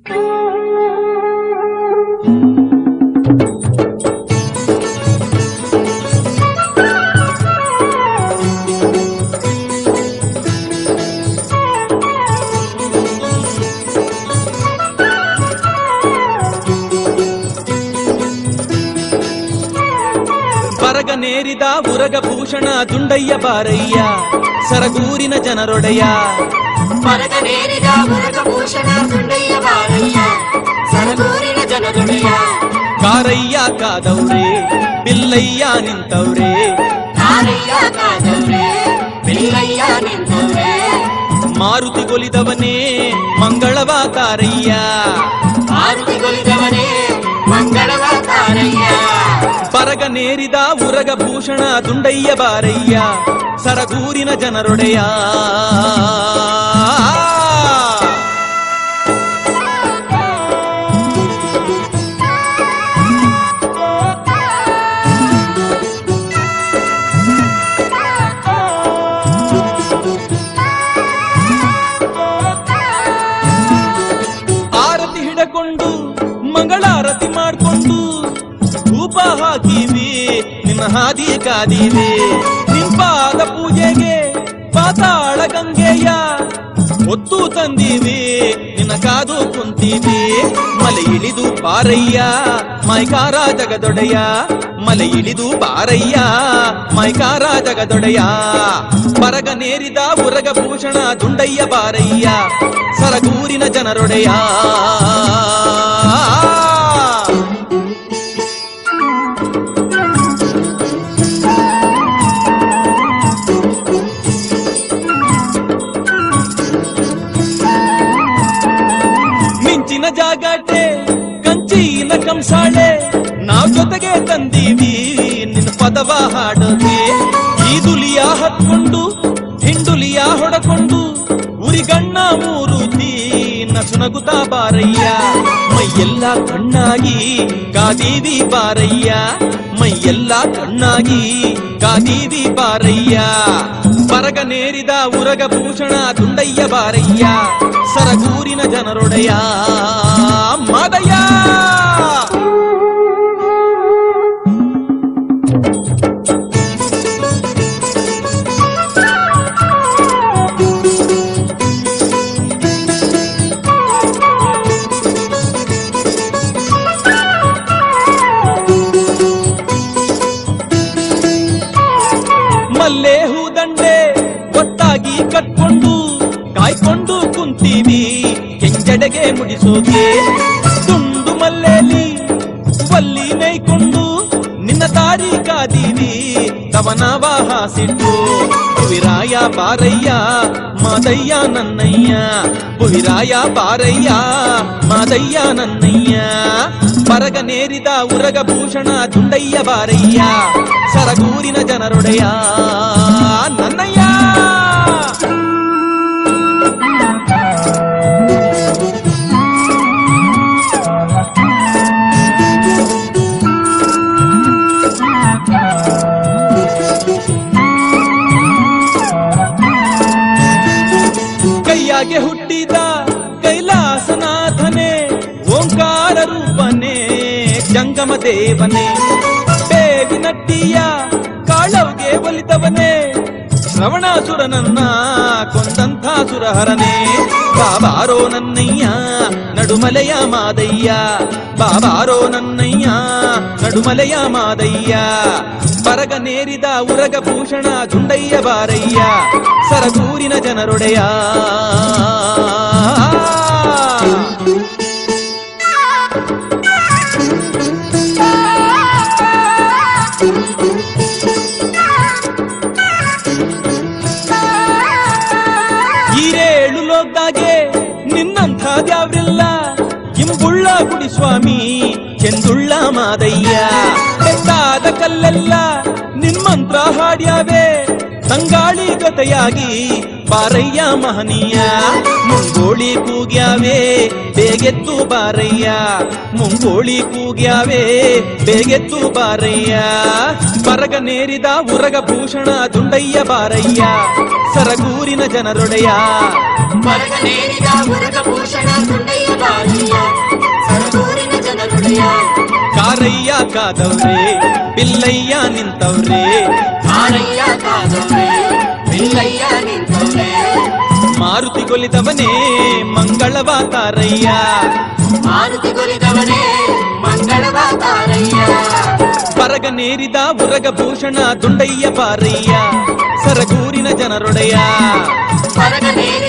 ಬರಗನೇರಿದ ಉರಗಭೂಷಣ ದುಂಡಯ್ಯ ಬಾರಯ್ಯ ಸರಗೂರಿನ ಜನರೊಡೆಯ ಮರಗನೇರಿದ ಮುರುಗಭೂಷಣ ಸುಂಡಯ್ಯ ಬಾರಯ್ಯ ಸರಗೂರಿನ ಜನದುಡಿಯ ಕಾರಯ್ಯ ಕಾದವ್ರೆ ಬಿಲ್ಲಯ್ಯ ನಿಂತವ್ರೆ ಕಾರಯ್ಯ ಕಾದವ್ರೆ ಬಿಲ್ಲಯ್ಯ ನಿಂತವ್ರೆ ಮಾರುತಿಗೊಲಿದವನೇ ಮಂಗಳವ ತಾರಯ್ಯ ಮಾರುತಿಗೊಲಿದವನೇ ಮಂಗಳವ ತಾರಯ್ಯ ಬರಗನೇರಿದ ಉರಗಭೂಷಣ ದುಂಡಯ್ಯ ಬಾರಯ್ಯ ಸರಗೂರಿನ ಜನರೊಡೆಯ ಆರತಿ ಹಿಡಕೊಂಡು ಮಂಗಳಾರತಿ ಮಾಡ್ಕೊಂಡು ಧೂಪ ಹಾಕಿವಿ ನಿನ್ನ ಹಾದಿ ಕಾದಿವಿ ನಿಂಪಾದ ಪೂಜೆಗೆ ಪಾತಾಳ ಗಂಗೆಯ ಒತ್ತು ತಂದೀವಿ ನಿನ್ನ ಕಾದು ಕುಂತೀವಿ ಮಲೆ ಇಳಿದು ಪಾರಯ್ಯ ಮೈಕಾರ ಜಗದೊಡೆಯ ಮಲೆ ಇಳಿದು ಪಾರಯ್ಯ ಮೈಕಾರ ಜಗದೊಡೆಯ ಬರಗನೇರಿದ ಉರಗಭೂಷಣ ದುಂಡಯ್ಯ ಬಾರಯ್ಯ ಸರಗೂರಿನ ಜನರೊಡೆಯ ಮಿಂಚಿನ ಜಾಗಟೆ ಕಂಚಿನ ಕಂಸಾಳೆ ನಾವ್ ಜೊತೆಗೆ ತಂದೀವಿ ನಿನ್ನ ಪದವ ಹಾಡೋಕೆ ಈ ದುಲಿಯ ಹತ್ಕೊಂಡು ಹಿಂಡುಲಿಯ ಹೊಡಕೊಂಡು ಉರಿಗಣ್ಣ ಮೂರುತಿ ನಸುನಗುತ್ತಾ ಬಾರಯ್ಯ ಮೈಯೆಲ್ಲ ಕಣ್ಣಾಗಿ ಕಾದೀವಿ ಬಾರಯ್ಯ ಮೈಯೆಲ್ಲ ಕಣ್ಣಾಗಿ ಕಾದೀವಿ ಬಾರಯ್ಯ ಬರಗನೇರಿದ ಉರಗಭೂಷಣ ದುಂಡಯ್ಯ ಬಾರಯ್ಯ ಸರಗೂರಿನ ಜನರೊಡೆಯ ಮಾದಯ್ಯ ಮಲ್ಲೆ ಹೂದಂಡೆ ಒಟ್ಟಾಗಿ ಕಟ್ಕೊಂಡು ಕಾಯ್ಕೊಂಡು ಕುಂತೀವಿ ಕೆಂಜಡೆಗೆ ಮುಡಿಸೋಕೆ ತುಂಡು ಮಲ್ಲೆಲಿ ವಲ್ಲಿ ನೈಕೊಂಡು ನಿನ್ನ ದಾರಿ ಕಾದೀವಿ ಕವನವ ಹಾಸಿಟ್ಟು ಭುವಿರಾಯ ಬಾರಯ್ಯ ಮಾದಯ್ಯ ನನ್ನಯ್ಯ ಭುವಿರಾಯ ಬಾರಯ್ಯ ಮಾದಯ್ಯ ನನ್ನಯ್ಯ ಬರಗನೇರಿದ ಉರಗಭೂಷಣ ದುಂಡಯ್ಯ ಬಾರಯ್ಯ ಸರಗೂರಿನ ಜನರೊಡೆಯ ನನ್ನಯ್ಯ ಕೈಯಾಗೆ ಹುಟ್ಟಿದ ಕೈಲಾಸನಾಥನೇ ಓಂಕಾರ ರೂಪನೇ ಜಂಗಮ ದೇವನೇ ಬೇವಿನಟ್ಟಿಯ ಕಾಳವ್ಗೆ ಒಲಿದವನೇ ಶ್ರವಣಾಸುರನನ್ನ ಕೊಂದಂಥ ಸುರಹರನೇ ಬಾಬಾರೋ ನನ್ನಯ್ಯ ನಡುಮಲೆಯ ಮಾದಯ್ಯ ಬಾಬಾರೋ ನನ್ನಯ್ಯ ನಡುಮಲೆಯ ಮಾದಯ್ಯ ಬರಗನೇರಿದ ಉರಗಭೂಷಣ ದುಂಡಯ್ಯ ಬಾರಯ್ಯ ಸರಗೂರಿನ ಜನರೊಡೆಯ ಈರೇಳು ಲೋಕದಾಗೆ ನಿನ್ನಂಥದ್ಯಾವ್ರಿಲ್ಲ ಇಂಬುಳ್ಳ ಗುಡಿ ಸ್ವಾಮಿ ಚೆಂದುಳ್ಳ ಮಾದಯ್ಯ ಬೆಟ್ಟಾದ ಕಲ್ಲೆಲ್ಲ ನಿನ್ಮಂತ್ರ ಹಾಡ್ಯಾವೆ ತಂಗಾಳಿ ಜೊತೆಯಾಗಿ ಬಾರಯ್ಯ ಮಹನೀಯ ಮುಂಗೋಳಿ ಕೂಗ್ಯಾವೆ ಬೇಗೆತ್ತು ಬಾರಯ್ಯ ಮುಂಗೋಳಿ ಕೂಗ್ಯಾವೆ ಬೇಗೆತ್ತು ಬಾರಯ್ಯ ಬರಗನೇರಿದ ಉರಗಭೂಷಣ ದುಂಡಯ್ಯ ಬಾರಯ್ಯ ಸರಗೂರಿನ ಜನರೊಡೆಯ ಮರಗನೇರಿದ ಮುರುಗಭೂಷಣ ಸುಂಡಯ್ಯ ಬಾರಯ್ಯ ಬಾರಯ್ಯ ಕಾರಯ್ಯ ಕಾದವ್ರೆ ಬಿಲ್ಲಯ್ಯ ನಿಂತವ್ರೆ ಕಾರಯ್ಯ ಕಾದವ್ರೆ ಬಿಲ್ಲಯ್ಯ ನಿಂತವ್ರೆ ಮಾರುತಿ ಗೊಲಿದವನೇ ಮಂಗಳವ ತಾರಯ್ಯ ಮಾರುತಿ ಗುರಿದವನೇ ಮಂಗಳವ ತಾರಯ್ಯ ಬರಗನೇರಿದ ಉರಗ ಭೂಷಣ ದುಂಡಯ್ಯ ಬಾರಯ್ಯ ಸರಗೂರಿನ ಜನರೊಡೆಯ ಹೊರಗ ನೇರ